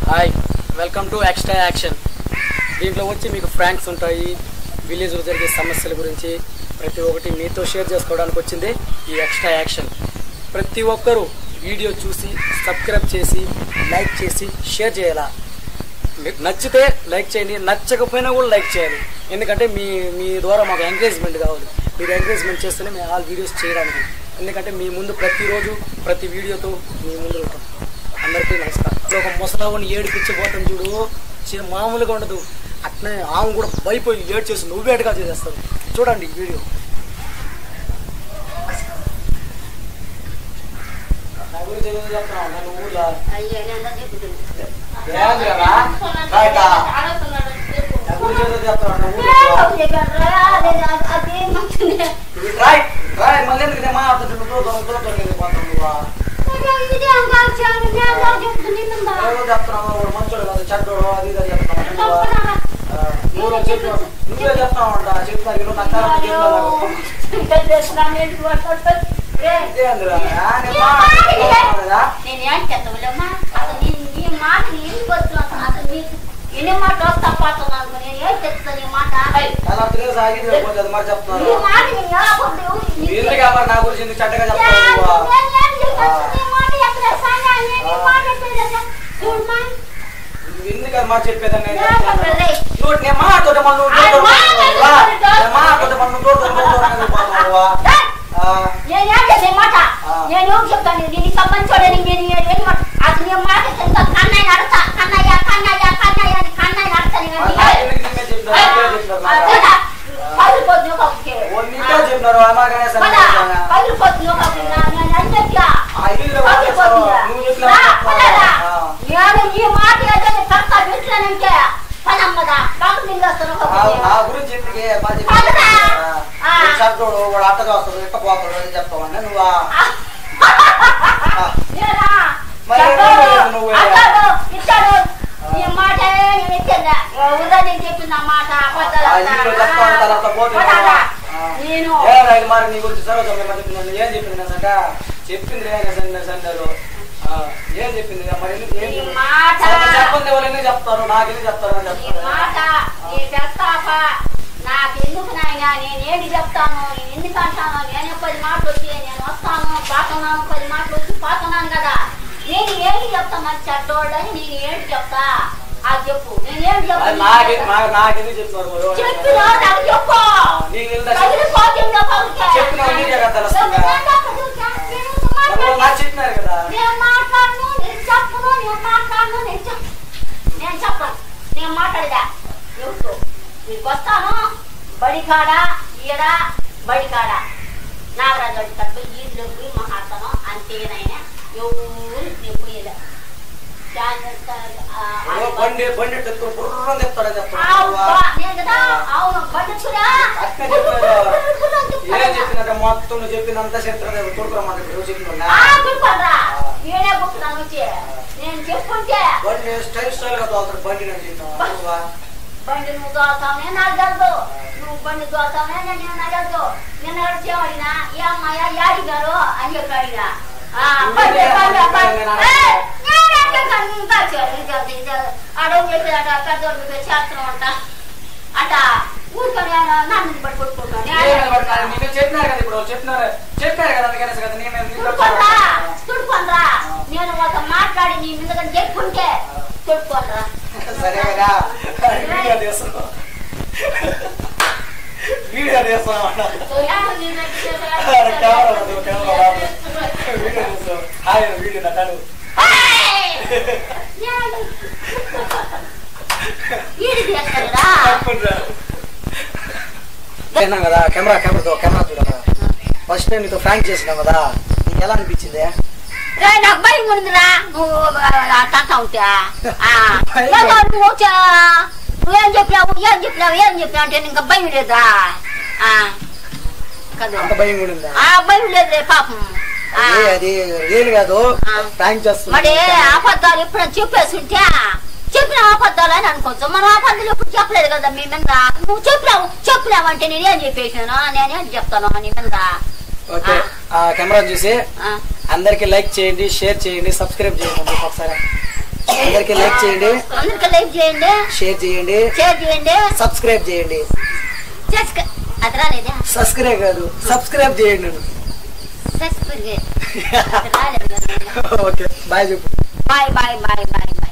Hi welcome to extra action దీంట్లో వచ్చి మీకు ఫ్రాంక్స్ ఉంటాయి విలేజ్లో జరిగే సమస్యల గురించి ప్రతి ఒక్కటి మీతో షేర్ చేసుకోవడానికి వచ్చింది ఈ ఎక్స్ట్రా యాక్షన్ ప్రతి ఒక్కరూ వీడియో చూసి సబ్స్క్రైబ్ చేసి లైక్ చేసి షేర్ చేయాలా మీకు నచ్చితే లైక్ చేయండి నచ్చకపోయినా కూడా లైక్ చేయాలి ఎందుకంటే మీ మీ ద్వారా మాకు ఎంకరేజ్మెంట్ కావాలి మీరు ఎంకరేజ్మెంట్ చేస్తేనే మేము ఆల్ వీడియోస్ చేయడానికి ఎందుకంటే మీ ముందు ప్రతిరోజు ప్రతి వీడియోతో మీ ముందు ఉంటాం అందరికీ నమస్కారం ఇప్పుడు ఒక ముసలావుని ఏడిపించిపోతాం చూడు చి- మామూలుగా ఉండదు అట్నే ఆమె కూడా భయపోయి ఏడు చేసి నువ్వేటుగా చేసేస్తావు చూడండి ఈ వీడియో నా గురించి ఏదో చెప్తున్నావు నన్ను ఊర్లో ఏందిరా? బయట. నా గురించి ఏదో చెప్తున్నావు నా ఊర్లో ఇది రాయ్ రాయ్ మళ్ళీ ఎందుకు నేను మాట్లాడుతుంటే నువ్వు దూరం దూరం దూరం వెళ్ళిపోతావు నువ్వు ఏదో చెప్తున్నావు వాడు మంచోడు కాదు చెడ్డోడు అది ఇది అని చెప్తున్నావు నువ్వు ఆ, నువ్వు చెప్పు నువ్వే చెప్తావు అంట చెప్తాను నువ్వు నాకు ఇదేందిరా? ఆ, నేను మాట్లాడుతున్నాను కదా నేనేం చెత్తలేమ్మా అసలు నీ నీ మాట ఎందుకు వస్తున్నాను అసలు నీకు ఎన్ని మాట వస్తా పోతున్నాను నేను ఏం చెప్తాను నీ మాట అలా తిరిగి సాగి పోతే అది మరి నీ చెప్తున్నారు మాట నేను ఆపొద్దు. నీ- ఎందుకు మరి నా గురించి ఎందుకు చెడ్డగా నేను చెప్తావు నువ్వు ఏం చెప్పను? నీ మాట ఎక్కడ సాగా? నేను నీ మాట ఎక్కడ చేశా? చూడమ్మా. నువ్వు ఎందుకు అది మాట చెప్పేదని నేను నేను చెప్తున్నాను. చెప్పలే. నువ్వు నేను మాట్లాడుతుంటే మళ్ళీ నువ్వు ఆయన దూరం దూరం మాట్లాడుతుంటే రా. దూరం నేను మాట్లాడుతుంటే మళ్ళీ నువ్వు దూరం దూరం దూరం వెళ్ళిపోతున్నావు ఏయ్! ఆ, నేను ఏం చేసే మాట ఆ. నేను ఏం చెప్తాను దీనికి సంబంధించోడని నేను ఏం ఏం మాట అసలు నేను మాట ఎంత కన్నయ్య అడతా కన్నయ్య కన్నయ్య కన్నయ్య అని కన్నయ్య అడతాను మరి నాకు ఎందుకు నీకే చెప్పినారు? నీకే చెప్పినారు నాకు. పగిలిపోతుంది ఒకరికి ఓ నీకే చెప్పినారు అమ్మాగానే సరే పద, పగిలిపోతుంది ఒకరికి నా- నేను అంతేగా ఆ ఇల్లు కూడా చేస్తారు. నువ్వు చెప్పినా రా, పదరా. ఆ. నేను ఈ మాట ఏదైనా కర్త పెట్టినానంటే పదమ్మదా డాక్టర్ నిందేస్తాను ఆ- ఒకరికి. ఆ గురించి ఎందుకే బాగా పదరా. ఆ. చెడ్డోడు వాడు అట్ట చేస్తాడు ఇట్ట పోతాడు అని చెప్తావన్నా నువ్వు నేనా? మరి చెప్పాడు, ఎందుకు నువ్వు? అన్నాడు, ఇచ్చాడు. ఈ మాట నేను ఇచ్చిందా? ఉదయం చెప్పిన మాట అబద్ధాలు ఆ ఇల్లు అంటారా? చెప్తాను తర్వాత పోతే పదారా? ఆ. నేను ఏ రైలు మరి నీ గురించి సరోజమ్మ ఏమో చెప్పింది నన్ను ఏం చెప్పింది నాకంట చెప్పింది రే సందరు సందరు ఏం చెప్పింది మరి ఎందుకు ఏం ఈ చెప్పింది? మాట అసలు చెప్పండి వాళ్ళు ఎందుకు చెప్తారు నాకు ఎందుకు చెప్తారు అని ఈ చెప్తారు మాట ఈ చెత్తాప నాకెందుకు నాయనా నేను ఏంటి చెప్తాను నేను ఎందుకు అంటాను నేను పది మాటలు వచ్చి నేను వస్తాను పోతున్నాను పది మాటలు వచ్చి పోతున్నాను కదా నేను ఏంటి చెప్తా మరి చెడ్డోళ్ళని నేను ఏంటి చెప్తా అది చెప్పు నేను ఏంటి అది నాకే చెప్తా నాకు నాకెందుకు చెప్తున్నారు మరి వాళ్ళు? చెప్పినా నాకు చెప్పు నీకు తెలుసా? తగిలిపోతుందో పలుకే. చెప్పినావు నీకే కదా తెలుస్తుందా? నేను చెప్పను, నేను ఎందుకు మరి వాళ్ళు మాట్లాడను? నాకు చెప్పినారు కదా నేను మాట్లాడను నేను చెప్పను నేను మాట్లాడను నేను చెప్పను నేను చెప్పను నేను మాట్లాడదా ఎవరితో నీకు వస్తాను బడికాడ ఈడ బడికాడ నాగరాజు అడి తప్ప ఈదులో పోయి మాట్లాడతాను అంతేనైనా ఎవరు నేను పోయేదా ఏదో బండి బండి ఎత్తుకొని బుర్రని చెప్తాడని చెప్తాడు నేను కదా అవును బండి అట్నే చెప్పారు ఏం చెప్పినట్టు మొత్తం నువ్వు చెప్పినంత చెప్తాడు తోడుకోమంటే నువ్వు చెప్పినా నేనే బుక్కున్నాను వచ్చి నేను చెప్పుంటే బండి స్టైల్ స్టైల్ గా తోలుతాడు బండి నేను చెప్పిన బండి నువ్వు దోతావునే నాకు తెలుసు నువ్వు బండి దోతావునే నేను నాకు తెలుసు నిన్న వచ్చి అడిగినా ఏ అమ్మాయ యాడి గారు అని చెప్పి అడిగినా ఆ, బండి, బండి, బండి. ఏయ్, నేనంటే కానీ ఇంకా వచ్చారు, ఇంకా వచ్చారు, ఇంకా వచ్చారు. అడవి చెప్పేదట పెద్దోళ్ళు మీద చేస్తున్నాం అంట అట ఊరుకొని నన్ను బట్టి కొట్టుకుంటాను నేను చెప్పినారు కదా ఇప్పుడు చెప్పినారు చెప్పారు కదా అందుకనేసి కదా నేను నీకు తుడుకొనరా చెప్తాను. తుడుకొనరా నేను ఒక మాట్లాడి నీ మీద చెప్పుంటే తుడుకొనరా సరే కదా వీడియో తీస్తాను వీడియో తీస్తాను కెమెరా ఉంది, కెమెరా వీడియో తీస్తాను హాయ్ వీడియో నటాను చేసినాం కదా కెమెరా కెమెరాతో కెమెరా చూడరా ఫస్ట్ టైం నీతో ఫ్రాంక్ చేసినాం కదా నీకు ఎలా అనిపించింది నాకు భయం ఉందిరా నువ్వు తంతా ఉంటే ఆ, భయం? లేదా నువ్వు వచ్చా నువ్వేం చెప్పినావు ఏం చెప్పినావు ఏం చెప్పినావు అంటే ఇంకా భయం లేదా ఆ, కదా అంత భయం కూడా ఉందా ఆ భయం లేదులే పాపం ఆ, అది అది రియల్ కాదు ఆ. ఫ్రాంక్ చేస్తున్నా మరి అబద్ధాలు ఎప్పుడైనా చెప్పేసి ఉంటే చెప్పిన అబద్ధాలు అని అనుకోవచ్చు మనం అబద్ధాలు ఎప్పుడు చెప్పలేదు కదా మీ మీద నువ్వు చెప్పినావు చెప్పినావు అంటే నేనేం చెప్పేసాను నేనేం చెప్తాను నీ మీద ఓకే ఆ కెమెరా చూసి ఆ, అందరికి లైక్ చేయండి షేర్ చేయండి సబ్స్క్రైబ్ చేయండి ఒకసారి అందరికీ లైక్ చేయండి అందరికీ లైక్ చేయండి షేర్ చేయండి షేర్ చేయండి సబ్స్క్రైబ్ చేయండి సబ్స్క్రై అది రాలేదా సబ్స్క్రైబ్ కాదు సబ్స్క్రైబ్ చేయండి సబ్స్క్రైబ్ అది రాలేదు కదా ఓకే బాయ్ చెప్పు bye bye bye bye bye